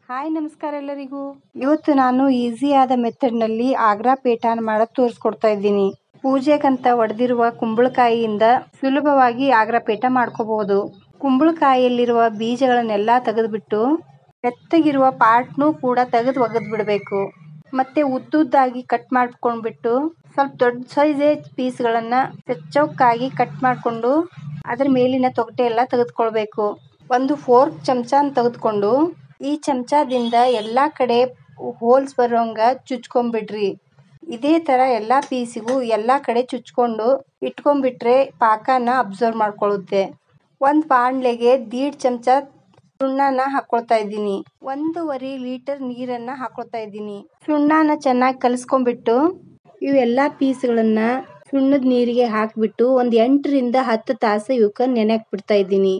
hi ನಮಸ್ಕಾರ ಎಲ್ಲರಿಗೂ ಇವತ್ತು ನಾನು ಈಸಿಯಾದ ಮೆಥಡ್ನಲ್ಲಿ ಆಗ್ರಾ ಪೇಠಾನ ಮಾಡೋದು ತೋರಿಸ್ಕೊಡ್ತಾ ಇದ್ದೀನಿ ಪೂಜೆಗಂತ ಒಡೆದಿರುವ ಕುಂಬಳಕಾಯಿಯಿಂದ ಸುಲಭವಾಗಿ ಆಗ್ರಾ ಪೇಠ ಮಾಡ್ಕೋಬಹುದು ಕುಂಬಳಕಾಯಿಯಲ್ಲಿರುವ ಬೀಜಗಳನ್ನೆಲ್ಲ ತೆಗೆದುಬಿಟ್ಟು ಮೆತ್ತಗಿರುವ ಪಾರ್ಟ್ನು ಕೂಡ ತೆಗೆದು ಒಗೆದು ಬಿಡಬೇಕು ಮತ್ತೆ ಉದ್ದುದ್ದಾಗಿ ಕಟ್ ಮಾಡ್ಕೊಂಡ್ಬಿಟ್ಟು ಸ್ವಲ್ಪ ದೊಡ್ಡ ಸೈಜೇ ಪೀಸ್ಗಳನ್ನು ಚೌಕಾಗಿ ಕಟ್ ಮಾಡಿಕೊಂಡು ಅದ್ರ ಮೇಲಿನ ತೊಗಟೆ ಎಲ್ಲ ತೆಗೆದುಕೊಳ್ಬೇಕು ಒಂದು ಫೋರ್ಕ್ ಚಮಚನ ತೆಗೆದುಕೊಂಡು ಈ ಚಮಚದಿಂದ ಎಲ್ಲ ಕಡೆ ಹೋಲ್ಸ್ ಬರೋಂಗ ಚುಚ್ಕೊಂಡ್ಬಿಡ್ರಿ ಇದೇ ಥರ ಎಲ್ಲ ಪೀಸಿಗೂ ಎಲ್ಲ ಕಡೆ ಚುಚ್ಕೊಂಡು ಇಟ್ಕೊಂಡ್ಬಿಟ್ರೆ ಪಾಕನ ಅಬ್ಸರ್ವ್ ಮಾಡ್ಕೊಳ್ಳುತ್ತೆ ಒಂದು ಬಾಣಲೆಗೆ ದೀಡ್ ಚಮಚ ಸುಣ್ಣನ ಹಾಕೊಳ್ತಾ ಇದ್ದೀನಿ ಒಂದೂವರೆ ಲೀಟರ್ ನೀರನ್ನ ಹಾಕೊಳ್ತಾ ಇದ್ದೀನಿ ಸುಣ್ಣನ ಚೆನ್ನಾಗಿ ಕಲಿಸ್ಕೊಂಡ್ಬಿಟ್ಟು ಇವೆಲ್ಲ ಪೀಸ್ಗಳನ್ನ ಸುಣ್ಣದ ನೀರಿಗೆ ಹಾಕಿಬಿಟ್ಟು ಒಂದು ಎಂಟರಿಂದ ಹತ್ತು ತಾಸು ಇವಕ್ಕೆ ನೆನೆಯಕ್ಕೆ ಬಿಡ್ತಾ ಇದ್ದೀನಿ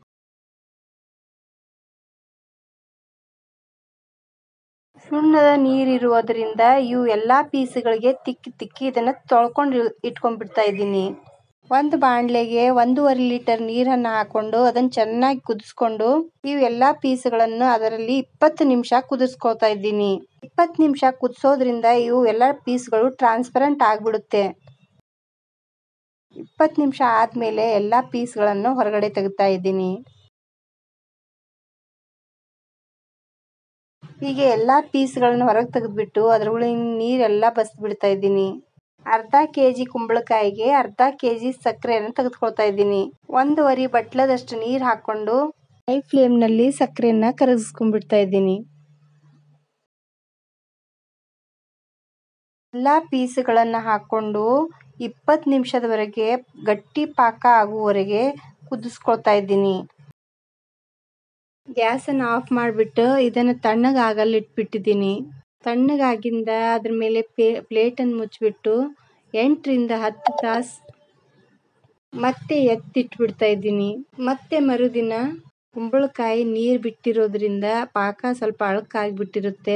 ಸುಣ್ಣದ ನೀರಿರುವುದರಿಂದ ಇವು ಎಲ್ಲ ಪೀಸ್ಗಳಿಗೆ ತಿಕ್ಕಿ ತಿಕ್ಕಿ ಇದನ್ನು ತೊಳ್ಕೊಂಡು ಇಟ್ಕೊಂಡ್ಬಿಡ್ತಾ ಇದ್ದೀನಿ ಒಂದು ಬಾಣಲೆಗೆ ಒಂದೂವರೆ ಲೀಟರ್ ನೀರನ್ನು ಹಾಕೊಂಡು ಅದನ್ನು ಚೆನ್ನಾಗಿ ಕುದಿಸ್ಕೊಂಡು ಇವೆಲ್ಲ ಪೀಸ್ಗಳನ್ನು ಅದರಲ್ಲಿ ಇಪ್ಪತ್ತು ನಿಮಿಷ ಕುದಿಸ್ಕೊಳ್ತಾ ಇದ್ದೀನಿ ಇಪ್ಪತ್ತು ನಿಮಿಷ ಕುದಿಸೋದ್ರಿಂದ ಇವು ಎಲ್ಲ ಪೀಸ್ಗಳು ಟ್ರಾನ್ಸ್ಪರೆಂಟ್ ಆಗಿಬಿಡುತ್ತೆ ಇಪ್ಪತ್ತು ನಿಮಿಷ ಆದಮೇಲೆ ಎಲ್ಲ ಪೀಸ್ಗಳನ್ನು ಹೊರಗಡೆ ತೆಗಿತಾ ಇದ್ದೀನಿ ಹೀಗೆ ಎಲ್ಲ ಪೀಸ್ಗಳನ್ನು ಹೊರಗೆ ತೆಗೆದ್ಬಿಟ್ಟು ಅದ್ರೊಳಗಿನ ನೀರೆಲ್ಲ ಬಸ್ಬಿಡ್ತಾ ಇದ್ದೀನಿ ಅರ್ಧ ಕೆ ಜಿ ಕುಂಬಳಕಾಯಿಗೆ ಅರ್ಧ ಕೆ ಜಿ ಸಕ್ಕರೆಯನ್ನು ತೆಗೆದುಕೊಳ್ತಾ ಇದ್ದೀನಿ ಒಂದೂವರೆ ಬಟ್ಲದಷ್ಟು ನೀರು ಹಾಕ್ಕೊಂಡು ಹೈ ಫ್ಲೇಮ್ನಲ್ಲಿ ಸಕ್ಕರೆಯನ್ನು ಕರಗಿಸ್ಕೊಂಡ್ಬಿಡ್ತಾ ಇದ್ದೀನಿ ಎಲ್ಲ ಪೀಸ್ಗಳನ್ನು ಹಾಕ್ಕೊಂಡು ಇಪ್ಪತ್ತು ನಿಮಿಷದವರೆಗೆ ಗಟ್ಟಿ ಪಾಕ ಆಗುವವರೆಗೆ ಕುದಿಸ್ಕೊಳ್ತಾ ಇದ್ದೀನಿ ಗ್ಯಾಸನ್ನು ಆಫ್ ಮಾಡಿಬಿಟ್ಟು ಇದನ್ನು ತಣ್ಣಗಾಗಲು ಇಟ್ಬಿಟ್ಟಿದ್ದೀನಿ ತಣ್ಣಗಾಗಿಂದ ಅದ್ರ ಮೇಲೆ ಪೇ ಪ್ಲೇಟನ್ನು ಮುಚ್ಚಿಬಿಟ್ಟು ಎಂಟರಿಂದ ಹತ್ತು ತಾಸು ಮತ್ತೆ ಎತ್ತಿಟ್ಬಿಡ್ತಾ ಇದ್ದೀನಿ ಮತ್ತೆ ಮರುದಿನ ಕುಂಬಳಕಾಯಿ ನೀರು ಬಿಟ್ಟಿರೋದ್ರಿಂದ ಪಾಕ ಸ್ವಲ್ಪ ಅಳಕಾಗಿಬಿಟ್ಟಿರುತ್ತೆ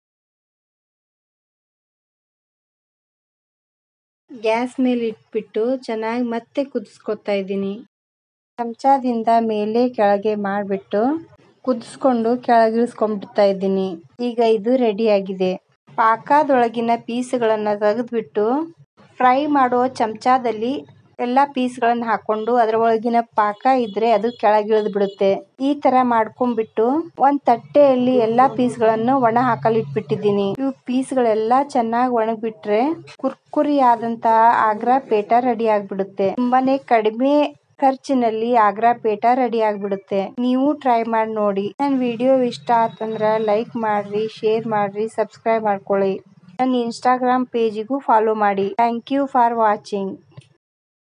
ಗ್ಯಾಸ್ ಮೇಲೆ ಇಟ್ಬಿಟ್ಟು ಚೆನ್ನಾಗಿ ಮತ್ತೆ ಕುದಿಸ್ಕೊತಾ ಇದ್ದೀನಿ ಚಮಚದಿಂದ ಮೇಲೆ ಕೆಳಗೆ ಮಾಡಿಬಿಟ್ಟು ಕುದಿಸ್ಕೊಂಡು ಕೆಳಗಿಳಿಸ್ಕೊಂಡ್ಬಿಡ್ತಾ ಇದ್ದೀನಿ ಈಗ ಇದು ರೆಡಿಯಾಗಿದೆ ಪಾಕದೊಳಗಿನ ಪೀಸ್ಗಳನ್ನು ತೆಗೆದ್ಬಿಟ್ಟು ಫ್ರೈ ಮಾಡೋ ಚಮಚದಲ್ಲಿ ಎಲ್ಲ ಪೀಸ್ಗಳನ್ನು ಹಾಕ್ಕೊಂಡು ಅದರ ಒಳಗಿನ ಪಾಕ ಇದ್ದರೆ ಅದು ಕೆಳಗಿಳಿದು ಬಿಡುತ್ತೆ ಈ ಥರ ಮಾಡ್ಕೊಂಡ್ಬಿಟ್ಟು ಒಂದು ತಟ್ಟೆಯಲ್ಲಿ ಎಲ್ಲ ಪೀಸ್ಗಳನ್ನು ಒಣ ಹಾಕಲು ಇಟ್ಬಿಟ್ಟಿದ್ದೀನಿ ಇವು ಪೀಸ್ಗಳೆಲ್ಲ ಚೆನ್ನಾಗಿ ಒಣಗಿಬಿಟ್ರೆ ಕುರ್ಕುರಿ ಆದಂತಹ ಆಗ್ರಾ ಪೇಟ ರೆಡಿ ಆಗಿಬಿಡುತ್ತೆ ತುಂಬಾನೇ ಕಡಿಮೆ ಖರ್ಚಿನಲ್ಲಿ ಆಗ್ರಾ ಪೇಟ ರೆಡಿ ಆಗಿಬಿಡುತ್ತೆ ನೀವು ಟ್ರೈ ಮಾಡಿ ನೋಡಿ ನನ್ನ ವಿಡಿಯೋ ಇಷ್ಟ ಆತಂದ್ರೆ ಲೈಕ್ ಮಾಡ್ರಿ ಶೇರ್ ಮಾಡ್ರಿ ಸಬ್ಸ್ಕ್ರೈಬ್ ಮಾಡ್ಕೊಳ್ಳಿ ನನ್ನ ಇನ್ಸ್ಟಾಗ್ರಾಮ್ ಪೇಜಿಗೂ ಫಾಲೋ ಮಾಡಿ ಥ್ಯಾಂಕ್ ಯು ಫಾರ್ ವಾಚಿಂಗ್